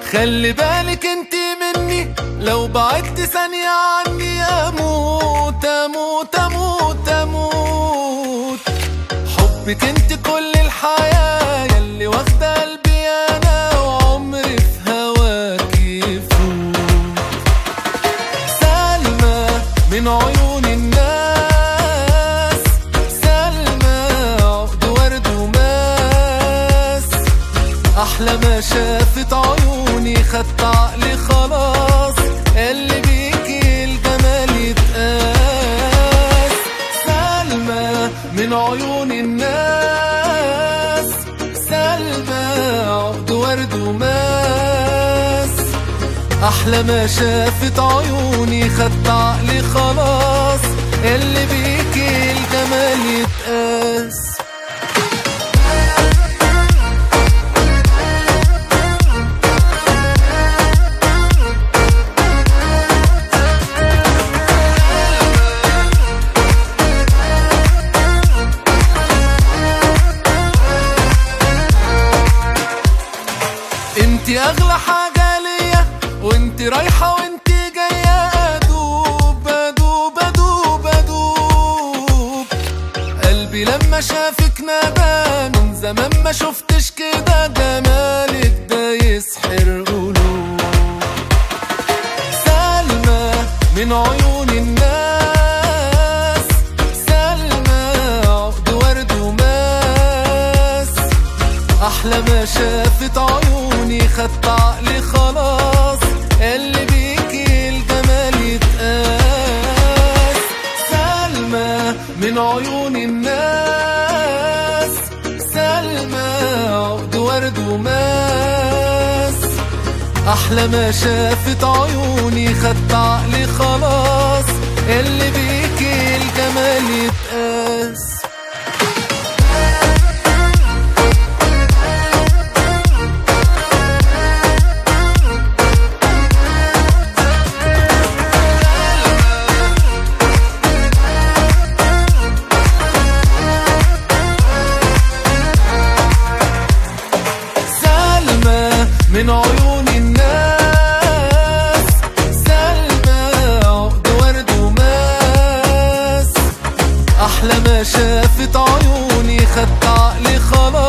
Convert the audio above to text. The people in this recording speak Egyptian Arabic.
خلي بالك انت مني لو بعدت ثانية عني اموت اموت اموت اموت حبك انت كل الحياة يلي واخدة قلبي انا وعمري في هواك يفوت سلمى من عيون الناس سلمى عقد ورد وماس احلى ما شافت عيوني خدت عقلي خلاص اللي بيكي الجمال يتقاس سلمى من عيون الناس سلمى عقد ورد وماس احلى ما شافت عيوني خدت عقلي خلاص اللي بيكي الجمال يتقاس انتي اغلى حاجة ليا وانتي رايحة وانتي جاية ادوب ادوب ادوب ادوب قلبي لما شافك ندى من زمان ما شفتش كده جمالك ده يسحر قلوب سلمى من عيون الناس سلمى عقد ورد وماس احلى ما شافت عيوني خدت عقلي خلاص اللي بيكي الجمال يتقاس سلمى من عيون الناس سلمى عقد ورد وماس احلى ما شافت عيوني خدت عقلي خلاص اللي بيكي الجمال يتقاس سلمى من عيون الناس سلمى عقد ورد وماس احلى ما شافت عيوني خدت عقلي خلاص